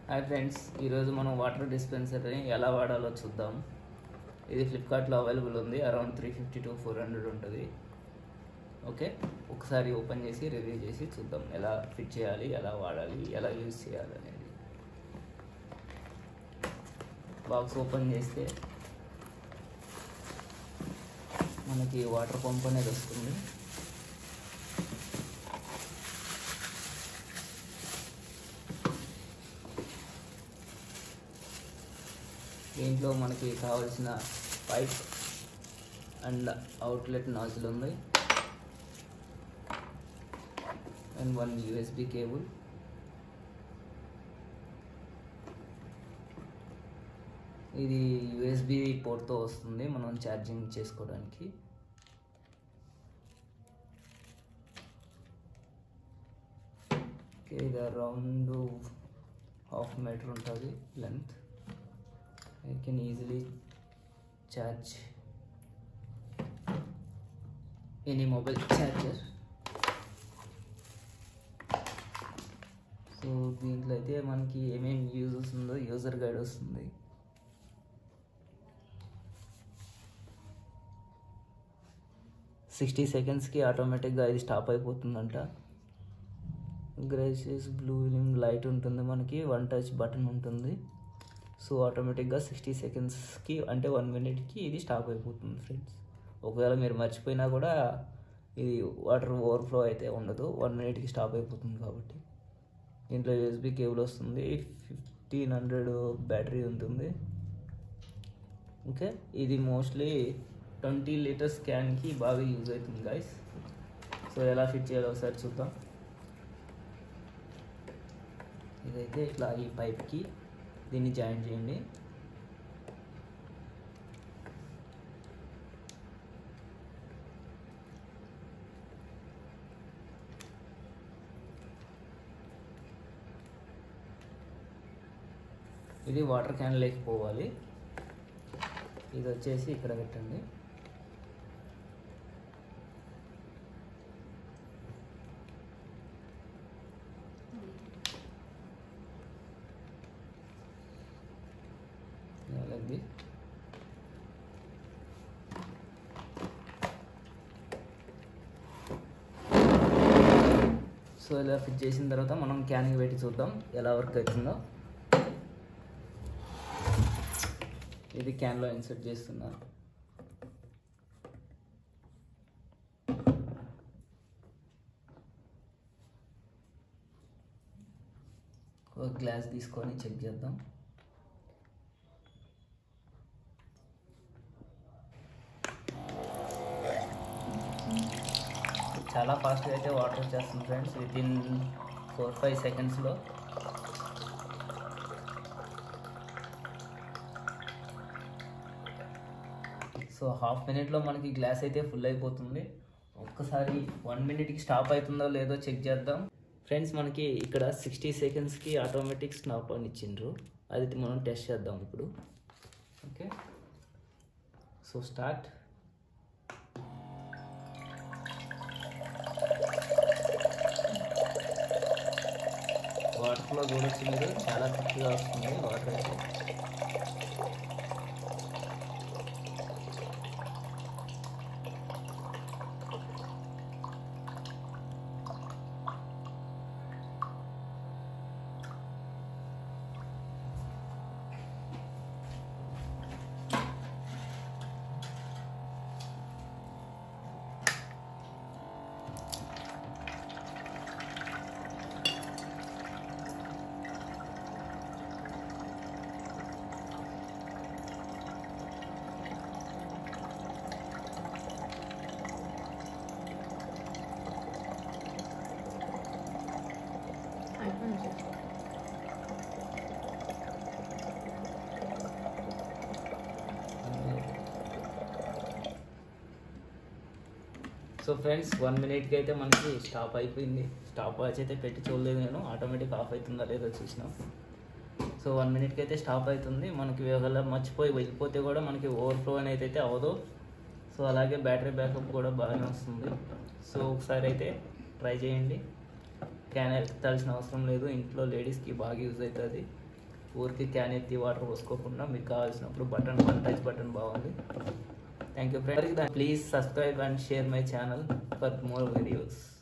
hi friends ఈరోజు మనం water డిస్పెన్సర్ని ఎలా వాడాలో చూద్దాం ఇది ఫ్లిప్కార్ట్లో అవైలబుల్ ఉంది around three fifty to four hundred ఉంటుంది ఓకే ఒకసారి ఓపెన్ చేసి రివ్యూ చేసి చూద్దాం ఎలా ఫిట్ చేయాలి ఎలా వాడాలి ఎలా యూజ్ చేయాలి అనేది బాక్స్ ఓపెన్ చేస్తే మనకి వాటర్ పంప్ అనేది వస్తుంది దీంట్లో మనకి కావాల్సిన పైప్ అండ్ అవుట్లెట్ నాజిల్ ఉంది అండ్ వన్ యూఎస్బి కేబుల్ ఇది యూఎస్బి పోర్ట్తో వస్తుంది మనం ఛార్జింగ్ చేసుకోవడానికి ఓకే ఇది అరౌండ్ హాఫ్ మీటర్ ఉంటుంది length I can easily charge any mobile charger so దీంట్లో అయితే మనకి ఏమేమి యూజ్ వస్తుందో యూజర్ గైడ్ వస్తుంది సిక్స్టీ సెకండ్స్కి ఆటోమేటిక్గా ఇది స్టాప్ అయిపోతుందంట గ్రేసెస్ బ్లూ లైట్ ఉంటుంది మనకి వన్ టచ్ బటన్ ఉంటుంది సో ఆటోమేటిక్గా సిక్స్టీ సెకండ్స్కి అంటే వన్ మినిట్కి ఇది స్టాప్ అయిపోతుంది ఫ్రెండ్స్ ఒకవేళ మీరు మర్చిపోయినా కూడా ఇది వాటర్ ఓవర్ఫ్లో అయితే ఉండదు వన్ మినిట్కి స్టాప్ అయిపోతుంది కాబట్టి దీంట్లో యూఎస్బి కేబుల్ వస్తుంది ఫిఫ్టీన్ హండ్రెడ్ బ్యాటరీ ఉంటుంది ఓకే ఇది మోస్ట్లీ ట్వంటీ లీటర్స్ క్యాన్కి బాగా యూజ్ అవుతుంది గాయస్ సో ఎలా ఫిట్ చేయాలో ఒకసారి చూద్దాం ఇదైతే ఇట్లా ఈ పైప్కి దీన్ని జాయిన్ చేయండి ఇది వాటర్ క్యాన్ లేకపోవాలి ఇది వచ్చేసి ఇక్కడ పెట్టండి like this సో ఇలా ఫిట్ చేసిన తర్వాత మనం క్యాన్కి పెట్టి చూద్దాం ఎలా వర్క్ అవుతుందో ఇది క్యాన్లో ఇన్సర్ట్ చేస్తున్నా ఒక గ్లాస్ తీసుకొని చెక్ చేద్దాం చాలా ఫాస్ట్గా అయితే వాటర్ వచ్చేస్తుంది friends within four five సెకండ్స్లో సో హాఫ్ మినిట్లో మనకి గ్లాస్ అయితే ఫుల్ అయిపోతుంది ఒక్కసారి వన్ మినిట్కి స్టాప్ అవుతుందో లేదో చెక్ చేద్దాం ఫ్రెండ్స్ మనకి ఇక్కడ సిక్స్టీ సెకండ్స్కి ఆటోమేటిక్ స్టాప్ అని ఇచ్చిండ్రు అది మనం టెస్ట్ చేద్దాం ఇప్పుడు ఓకే సో స్టార్ట్ వాటర్లో చూడొచ్చు మీరు చాలా థిక్గా వస్తుంది వాటర్ అయితే సో ఫ్రెండ్స్ వన్ మినిట్కి అయితే మనకి స్టాప్ అయిపోయింది స్టాప్ వాచ్ అయితే పెట్టి చూడలేదు నేను ఆటోమేటిక్ ఆఫ్ అవుతుందా లేదో చూసినాం సో వన్ మినిట్కి అయితే స్టాప్ అవుతుంది మనకి ఒకవేళ మర్చిపోయి వెళ్ళిపోతే కూడా మనకి ఓవర్ఫ్లో అనేది అయితే అవ్వదు సో అలాగే బ్యాటరీ బ్యాకప్ కూడా బాగానే వస్తుంది సో ఒకసారి అయితే ట్రై చేయండి క్యాన్ ఎత్తాల్సిన అవసరం లేదు ఇంట్లో లేడీస్కి బాగా యూజ్ అవుతుంది ఊరికి క్యాన్ ఎత్తి వాటర్ పోసుకోకుండా మీకు కావాల్సినప్పుడు బటన్ వన్ టచ్ బటన్ బాగుంది thank you friend please subscribe and share my channel for more videos